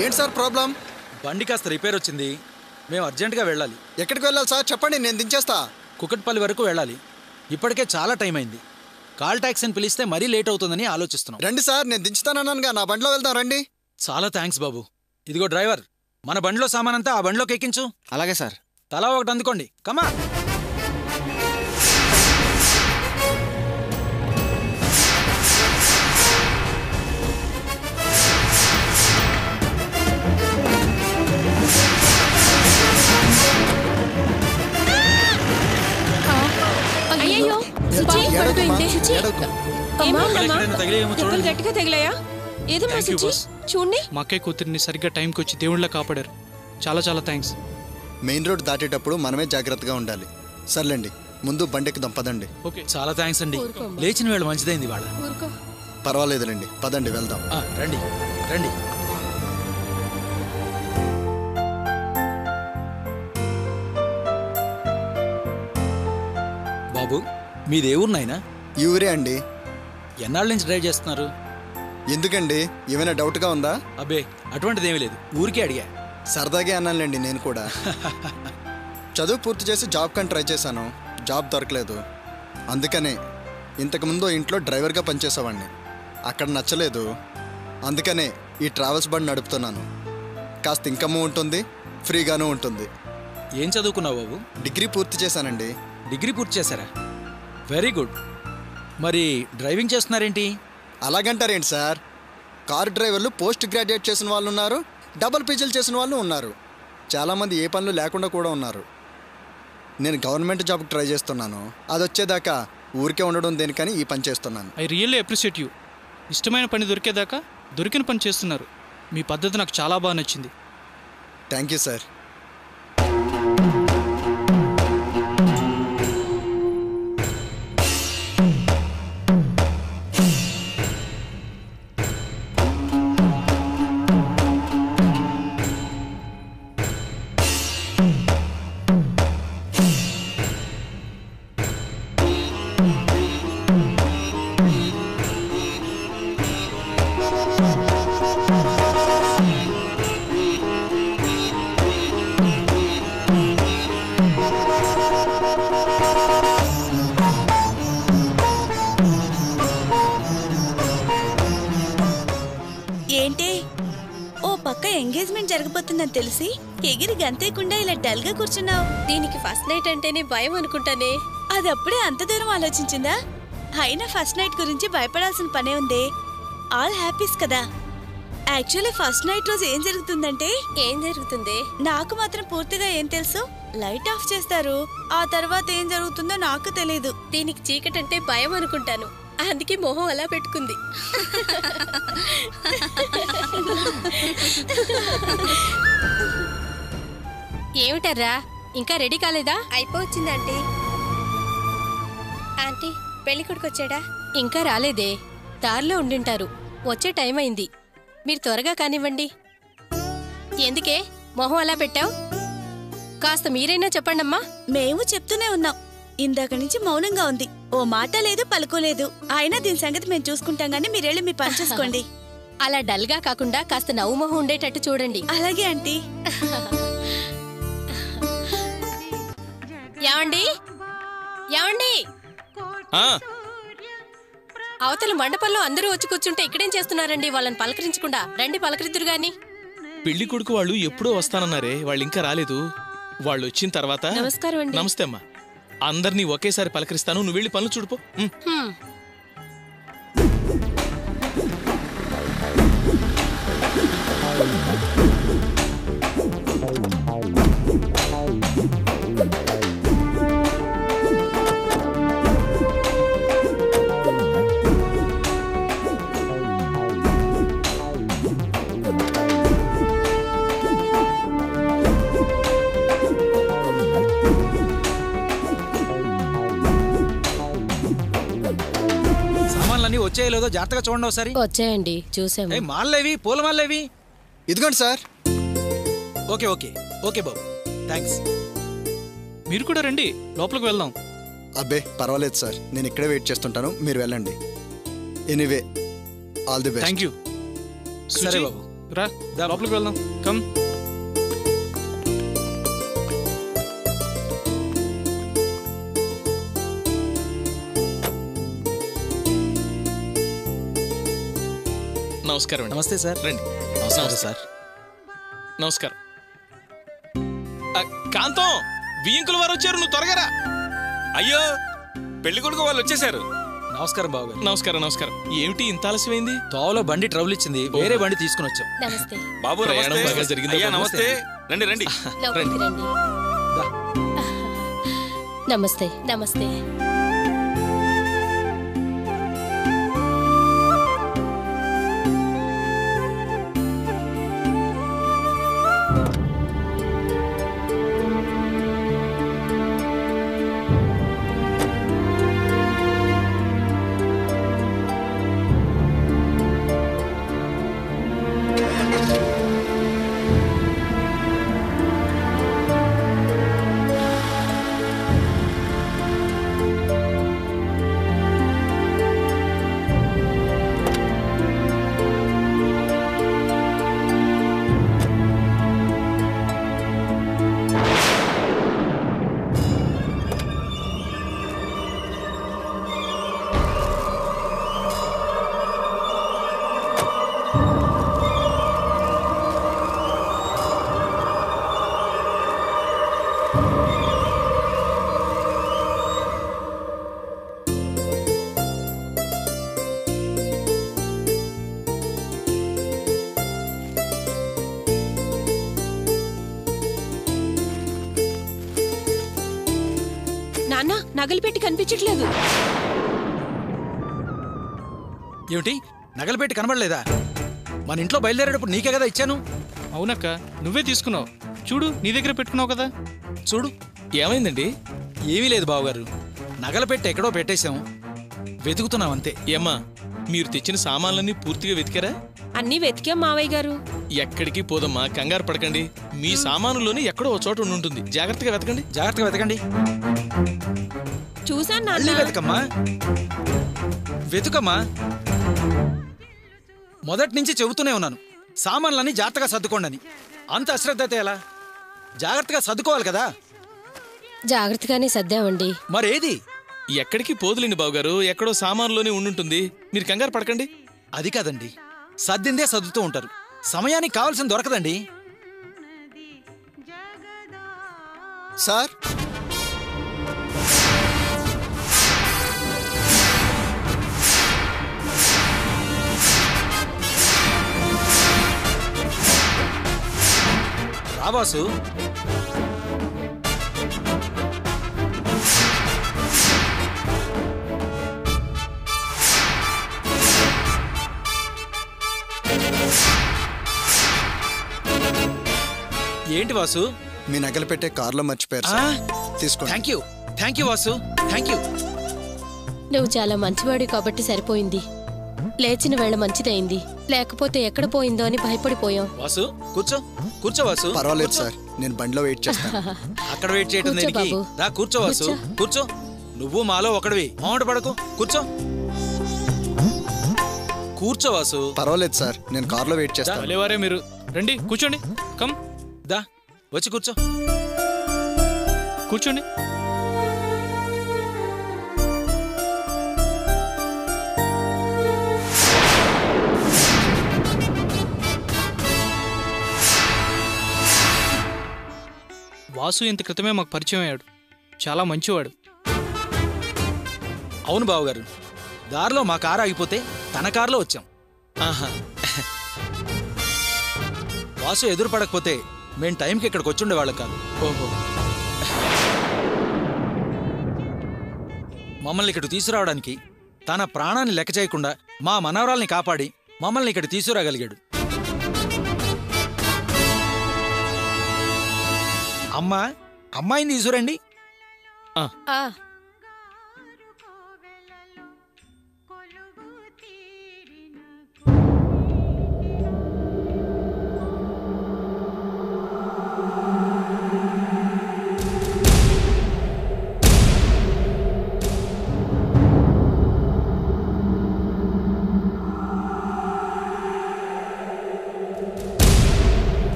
ఏంటి sir problem బండి కాస్త రిపేర్ వచ్చింది మేము అర్జెంటుగా వెళ్ళాలి ఎక్కడికి వెళ్ళాలి సార్ చెప్పండి నేను దించేస్తా కుకట్పల్లి వరకు వెళ్ళాలి ఇప్పటికే చాలా టైం అయింది కాల్ ట్యాక్సీని పిలిస్తే మరీ లేట్ అవుతుందని ఆలోచిస్తున్నాం రండి సార్ నేను దించుతానన్నానుగా నా బండిలో వెళ్దాం రండి చాలా థ్యాంక్స్ బాబు ఇదిగో డ్రైవర్ మన బండిలో సామానంతా ఆ బండిలోకి ఎక్కించు అలాగే సార్ తలా ఒకటి అందుకోండి కమా అయ్యయ్యో సుచి ఏడవకు, పడిపోయింది. అమ్మా. సుచి ఏడవకు. ఏమైందమ్మా? ఎక్కడైనా తగిలేమో దెబ్బలు చూడండి. గట్టిగా తగిలాయా ఏదమ్మా Thank you, సుచి boss. చూడండి మా అక్కయ్య కూతురిని సరిగ్గా టైంకి వచ్చి దేవుళ్ళ కాపాడారు చాలా చాలా థ్యాంక్స్ మెయిన్ రోడ్ దాటేటప్పుడు మనమే జాగ్రత్తగా ఉండాలి సర్లేండి ముందు బండికి పదండి ఓకే చాలా థ్యాంక్స్ అండి ఊరుకోమ్మా. లేచిన వేళ మంచిదైంది వాళ్ళ ఊరుకో పర్వాలేదులేండి పదండి వెళ్దాం రండి రండి బాబు మీది ఏ ఊరు నాయనా ఈ ఊరే అండి ఎన్నాళ్ళ నుంచి డ్రైవ్ చేస్తున్నారు ఎందుకండి ఏమైనా డౌట్గా ఉందా అబ్బే అటువంటిది ఏమీ లేదు ఊరికే అడిగా సరదాగే అన్నానులేండి నేను కూడా చదువు పూర్తి చేసి జాబ్ కని ట్రై చేశాను జాబ్ దొరకలేదు అందుకనే ఇంతకుముందు ఇంట్లో డ్రైవర్గా పనిచేసేవాడిని అక్కడ నచ్చలేదు అందుకనే ఈ ట్రావెల్స్ బండి నడుపుతున్నాను కాస్త ఇన్కమ్ ఉంటుంది ఫ్రీగాను ఉంటుంది ఏం చదువుకున్నావు బాబు డిగ్రీ పూర్తి చేశానండి డిగ్రీ పూర్తి చేశారా వెరీ గుడ్ మరి డ్రైవింగ్ చేస్తున్నారేంటి అలాగంటారేంటి సార్ కారు డ్రైవర్లు పోస్ట్ గ్రాడ్యుయేట్ చేసిన వాళ్ళు ఉన్నారు డబుల్ పీజీలు చేసిన వాళ్ళు ఉన్నారు చాలామంది ఏ పనులు లేకుండా కూడా ఉన్నారు నేను గవర్నమెంట్ జాబ్కి ట్రై చేస్తున్నాను అది వచ్చేదాకా ఊరికే ఉండడం దేనికని ఈ పని చేస్తున్నాను ఐ రియల్లీ అప్రిషియేట్ యూ ఇష్టమైన పని దొరికేదాకా దొరికిన పని చేస్తున్నారు మీ పద్ధతి నాకు చాలా బాగా నచ్చింది థ్యాంక్ యూ సార్ ఏంటి ఓ పక్క ఎంగేజ్మెంట్ జరగబోతుందని తెలిసి ఎగిరి గంతేయకుండా ఇలా డల్ గా కూర్చున్నావు దీనికి ఫస్ట్ నైట్ అంటేనే భయం అనుకుంటానే అది అప్పుడే అంత దూరం ఆలోచించిందా అయినా ఫస్ట్ నైట్ గురించి భయపడాల్సిన పనే ఉందే ఆల్ హ్యాపీస్ కదా యాక్చువల్లీ ఫస్ట్ నైట్ రోజు ఏం జరుగుతుందంటే ఏం జరుగుతుంది నాకు మాత్రం పూర్తిగా ఏం తెలుసు లైట్ ఆఫ్ చేస్తారు ఆ తర్వాత ఏం జరుగుతుందో నాకు తెలియదు దీనికి చీకటి అంటే భయం అనుకుంటాను అందుకే మొహం అలా పెట్టుకుంది ఏమిటర్రా ఇంకా రెడీ కాలేదా అయిపోవచ్చింది ఆంటీ ఆంటీ పెళ్లి కొడుకు వచ్చాడా ఇంకా రాలేదే దారిలో ఉండింటారు వచ్చే టైం అయింది మీరు త్వరగా కానివ్వండి ఎందుకే మొహం అలా పెట్టావు కాస్త మీరైనా చెప్పండమ్మా మేము చెప్తూనే ఉన్నాం ఇందాక నుంచి మౌనంగా ఉంది ఓ మాట లేదు పలుకోలేదు అయినా దీని సంగతి మేము చూసుకుంటాం గానీ మీరెళ్ళి మీ పని చేసుకోండి అలా డల్గా కాకుండా కాస్త నవ్వు మొహం ఉండేటట్టు చూడండి అలాగే ఆంటీ ఏమండి ఏమండి అవతల మండపంలో అందరూ వచ్చి కూర్చుంటే ఇక్కడేం చేస్తున్నారండి వాళ్ళని పలకరించకుండా రండి పలకరిద్దురు గాని పెళ్లి కొడుకు వాళ్ళు ఎప్పుడో వస్తానన్నారే వాళ్ళు ఇంకా రాలేదు వాళ్ళు వచ్చిన తర్వాత నమస్కారం అండి నమస్తే అమ్మా అందరినీ ఒకేసారి పలకరిస్తాను నువ్వు వెళ్ళి పనులు చూడుపో ఉమ్. హ్మ్. సామాన్లన్నీ వచ్చాయో లేదో జాగ్రత్తగా చూడండి ఒకసారి వచ్చాయండి చూసాము ఏ మాల్లేవి పూల మాల్లేవి ఇదిగోండి సార్ ఓకే ఓకే ఓకే బాబు థ్యాంక్స్ మీరు కూడా రండి లోపలికి వెళ్దాం అబ్బే పర్వాలేదు సార్ నేను ఇక్కడే వెయిట్ చేస్తుంటాను మీరు వెళ్ళండి anyway all the best thank you సరే బాబు రా దా. లోపలికి వెళ్దాం కమ్ నమస్కారం అండి నమస్తే సార్ రండి నమస్కారం సార్ నమస్కారం ఆ, కాంతం బియ్యంకుల వారు వచ్చారు నువ్వు త్వరగా రా అయ్యో పెళ్లి కొడుకు వాళ్ళు వచ్చేసారు నమస్కారం బాబు గారు నమస్కారం నమస్కారం ఏమిటి ఇంత ఆలస్యమైంది తోవలో బండి ట్రబుల్ ఇచ్చింది వేరే బండి తీసుకుని వచ్చాం నమస్తే బాబు ప్రయాణం నమస్తే. బాగా జరిగిందా అయ్యా బాబు? నమస్తే రండి రండి లోపలికి రండి దా. నమస్తే నమస్తే నాన్న నగలు పెట్టి కనిపించట్లేదు ఏమిటి నగలు పెట్టి కనబడలేదా మన ఇంట్లో బయలుదేరేటప్పుడు నీకే కదా ఇచ్చాను అవునక్క నువ్వే తీసుకున్నావు చూడు నీ దగ్గర పెట్టుకున్నావు కదా చూడు ఏమైందండి ఏమీ లేదు బావగారు నగలు పెట్టి ఎక్కడో పెట్టేశాం వెతుకుతున్నాం అంతే ఏమ్మా మీరు తెచ్చిన సామాన్లన్నీ పూర్తిగా వెతికారా అన్నీ వెతికాం మావయ్య గారు ఎక్కడికి పోదమ్మా కంగారు పడకండి మీ సామానులోనే ఎక్కడో ఒక చోట ఉండి ఉంటుంది జాగ్రత్తగా వెతకండి జాగ్రత్తగా వెతకండి చూసాను మళ్ళీ నాన్న వెతకమ్మా వెతుకమ్మా మొదటి నుంచి చెబుతూనే ఉన్నాను సామాన్లన్నీ జాగ్రత్తగా సర్దుకోండి అని అంత అశ్రద్ధతే ఎలా జాగ్రత్తగా సర్దుకోవాలి కదా జాగ్రత్తగానే సర్దామండి మరేది ఎక్కడికి పోదులేండి బావగారు ఎక్కడో సామాన్లోనే ఉండుంటుంది మీరు కంగారు పడకండి అది కాదండి సర్దిందే సర్దుతూ ఉంటారు సమయానికి కావాల్సిన దొరకదండి సార్ రాబాసు ఏంటి వాసు మీ నగలు పెట్టే కార్లో మర్చిపోయారు ఆ? సార్ తీసుకోండి thank you thank you Vasu thank you నువ్వు చాలా మంచివాడి కాబట్టి సరిపోయింది లేచిన వేళ మంచిదైంది లేకపోతే ఎక్కడ పోయిందో అని భయపడిపోయాం వాసు కూర్చో కూర్చో వాసు పర్వాలేదు కూర్చో. సార్ నేను బండిలో వెయిట్ చేస్తాను అక్కడ వెయిట్ చేయటం కూర్చో దేనికి బాబు. రా కూర్చో వాసు కూర్చో. కూర్చో నువ్వు మాలో ఒకడివి మామిడి పడకు కూర్చో కూర్చో వాసు పర్వాలేదు సార్ నేను కార్లో వెయిట్ చేస్తాను భలేవారే మీరు రండి కూర్చోండి కమ్ దా వచ్చి కూర్చో కూర్చోండి వాసు ఇంత క్రితమే మాకు పరిచయం అయ్యాడు చాలా మంచివాడు అవును బావగారు దారిలో మా కారు ఆగిపోతే తన కారులో వచ్చాం ఆహా వాసు ఎదురు పడకపోతే మేం టైంకి ఇక్కడికి వచ్చుండే వాళ్ళం కాదు ఓహో మమ్మల్ని ఇక్కడ తీసుకురావడానికి తన ప్రాణాన్ని లెక్క చేయకుండా మా మనవరాల్ని కాపాడి మమ్మల్ని ఇక్కడ తీసుకురాగలిగాడు అమ్మా అమ్మాయిని తీసుకురండి ఆ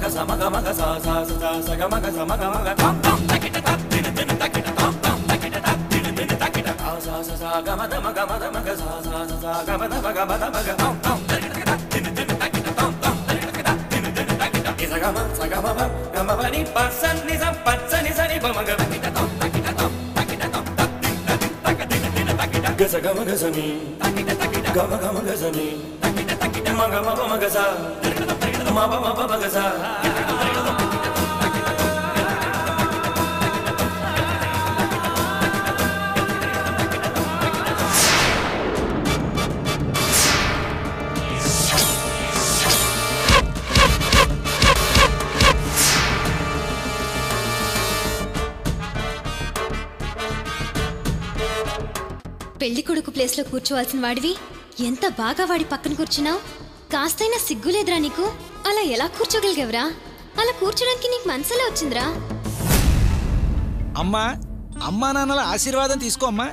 పెళ్లి కొడుకు ప్లేస్లో కూర్చోవాల్సిన వాడివి ఎంత బాగా వాడి పక్కన కూర్చున్నావు కాస్తైనా సిగ్గులేదురా నీకు అలా ఎలా కూర్చోగలిగావురా అలా కూర్చోడానికి నీకు మనసులో వచ్చిందిరా అమ్మా అమ్మా నాన్నల ఆశీర్వాదం తీసుకో అమ్మా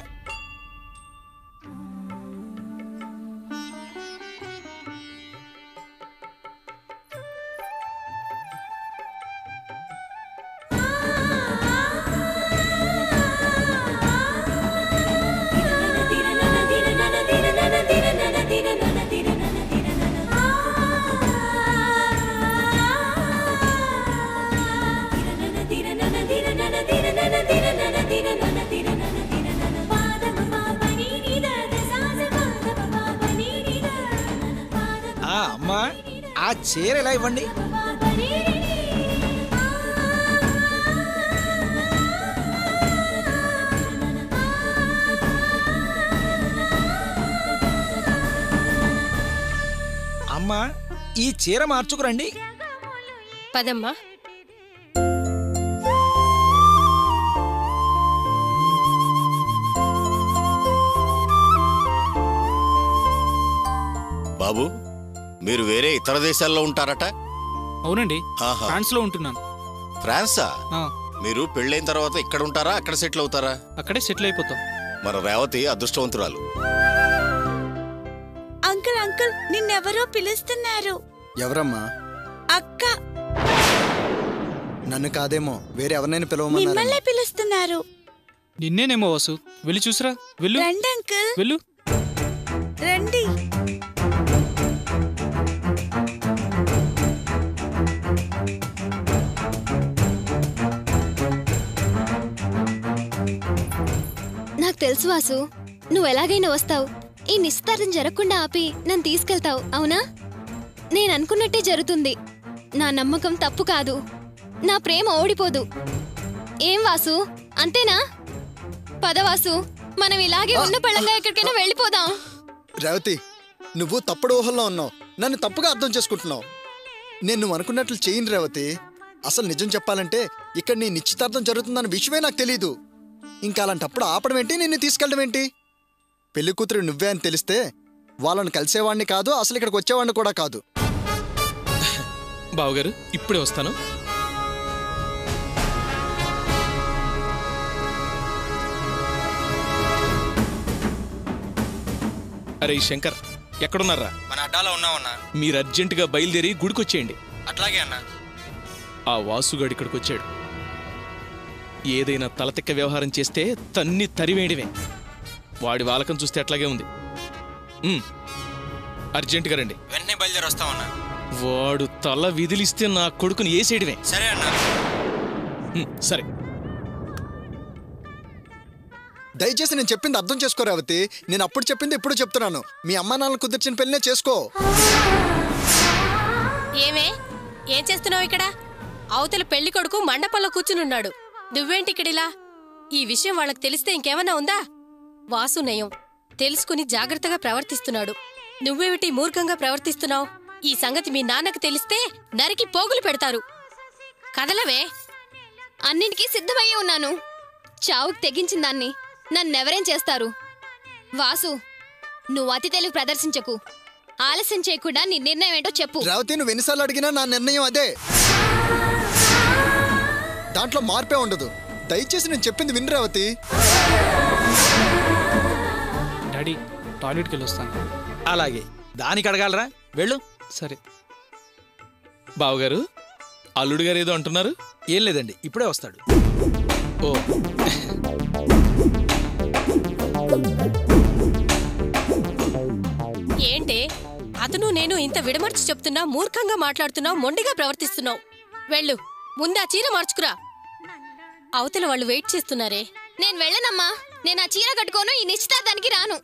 ఆ అమ్మా ఆ చీర ఎలా ఇవ్వండి అమ్మా ఈ చీర మార్చుకురండి పదమ్మా బాబు మీరు వేరే ఇతర దేశాల్లో ఉంటారట అవునండి ఆహా. ఫ్రాన్స్లో ఉంటున్నాను ఫ్రాన్సా ఆ, మీరు పెళ్ళైన తర్వాత ఇక్కడ ఉంటారా అక్కడ సెటిల్ అవుతారా అక్కడే సెటిల్ అయిపోతాం మన రేవతి అదృష్టవంతురాలు అంకుల్ అంకుల్ నిన్నెవరో పిలుస్తున్నారు ఎవరమ్మా అక్క నన్ను కాదేమో వేరే ఎవరినైనా పిలవమన్నారు మిమ్మల్నే పిలుస్తున్నారు నిన్నేనేమో వాసు వెళ్ళి చూసిరా వెళ్ళు రండి అంకుల్ వెళ్ళు రండి నాకు తెలుసు వాసు నువ్వు ఎలాగైనా వస్తావు ఈ నిశ్చితార్థం జరగకుండా ఆపి నన్ను తీసుకెళ్తావు అవునా నేను అనుకున్నట్టే జరుగుతుంది నా నమ్మకం తప్పు కాదు నా ప్రేమ ఓడిపోదు ఏం వాసు అంతేనా పద వాసు మనం ఇలాగే ఉన్న పళ్ళంగా ఎక్కడికైనా వెళ్ళిపోదాం రేవతి నువ్వు తప్పుడు ఊహల్లో ఉన్నావు నన్ను తప్పుగా అర్థం చేసుకుంటున్నావు నేను నువ్వు అనుకున్నట్లు చేయను రేవతి అసలు నిజం చెప్పాలంటే ఇక్కడ నీ నిశ్చితార్థం జరుగుతుందన్న విషయమే నాకు తెలియదు ఇంకా అలాంటప్పుడు ఆపడం ఏంటి నిన్ను తీసుకెళ్ళడం ఏంటి పెళ్లి కూతురు నువ్వే అని తెలిస్తే వాళ్ళని కలిసేవాడిని కాదు అసలు ఇక్కడికి వచ్చేవాడిని కూడా కాదు బావగారు ఇప్పుడే వస్తాను అరే శంకర్ ఎక్కడున్నారా మన అడ్డాలో ఉన్నామన్నా మీరు అర్జెంటుగా బయలుదేరి గుడికొచ్చేయండి అట్లాగే అన్నా ఆ వాసుగాడు ఇక్కడికి వచ్చాడు ఏదైనా తలతిక్క వ్యవహారం చేస్తే తన్ని తరివేయడమే వాడి వాలకం చూస్తే అట్లాగే ఉంది ఉమ్, అర్జెంటుగా రండి వెంటనే బయలుదేరి వస్తామన్నా వాడు తల విదిలిస్తే నా కొడుకుని వేసేయడమే సరే అన్నా ఉమ్, సరే దయచేసి నేను చెప్పింది అర్థం చేసుకో రేవతి నేను అప్పుడు చెప్పింది ఇప్పుడు చెప్తున్నాను మీ అమ్మా నాన్నలు కుదిర్చిన పెళ్ళినే చేసుకో ఏమే ఏం చేస్తున్నావు ఇక్కడ అవతల పెళ్లి కొడుకు మండపంలో కూర్చునున్నాడు నువ్వేంటి ఇక్కడిలా ఈ విషయం వాళ్ళకి తెలిస్తే ఇంకేమన్నా ఉందా వాసు నయం తెలుసుకుని జాగ్రత్తగా ప్రవర్తిస్తున్నాడు నువ్వేమిటి మూర్ఖంగా ప్రవర్తిస్తున్నావు ఈ సంగతి మీ నాన్నకు తెలిస్తే నరికి పోగులు పెడతారు కదలవే అన్నింటికీ సిద్ధమయ్యి ఉన్నాను చావుకు తెగించిన దాన్ని నన్నెవరేం చేస్తారు వాసు నువ్వు అతి తెలివి ప్రదర్శించకు ఆలస్యం చేయకుండా నీ నిర్ణయం ఏంటో చెప్పు రేవతి నువ్వు ఎన్నిసార్లు అడిగినా నా నిర్ణయం అదే దాంట్లో మార్పే ఉండదు దయచేసి నేను చెప్పింది విను రేవతి డాడీ టాయిలెట్కి వెళ్ళి వస్తాను అలాగే దానికి అడగాలరా వెళ్ళు సరే బావగారు అల్లుడు గారు ఏదో అంటున్నారు ఏం లేదండి ఇప్పుడే వస్తాడు ఓ ఏంటే అతను నేను ఇంత విడమర్చి చెప్తున్నా మూర్ఖంగా మాట్లాడుతున్నావు మొండిగా ప్రవర్తిస్తున్నావు వెళ్ళు ముందా చీర మార్చుకురా అవతల వాళ్ళు వెయిట్ చేస్తున్నారే నేను వెళ్ళనమ్మా నేను ఆ చీర కట్టుకోను ఈ నిశ్చితార్థానికి రాను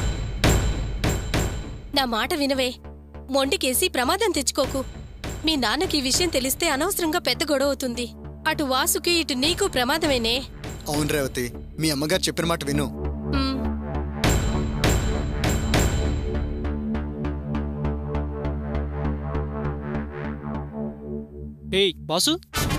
నా మాట వినవే మొండికేసి ప్రమాదం తెచ్చుకోకు మీ నాన్నకి ఈ విషయం తెలిస్తే అనవసరంగా పెద్ద గొడవ అవుతుంది అటు వాసుకి ఇటు నీకు ప్రమాదమేనే అవును రేవతి మీ అమ్మగారు చెప్పిన మాట విను ఉమ్. ఏయ్ బాసు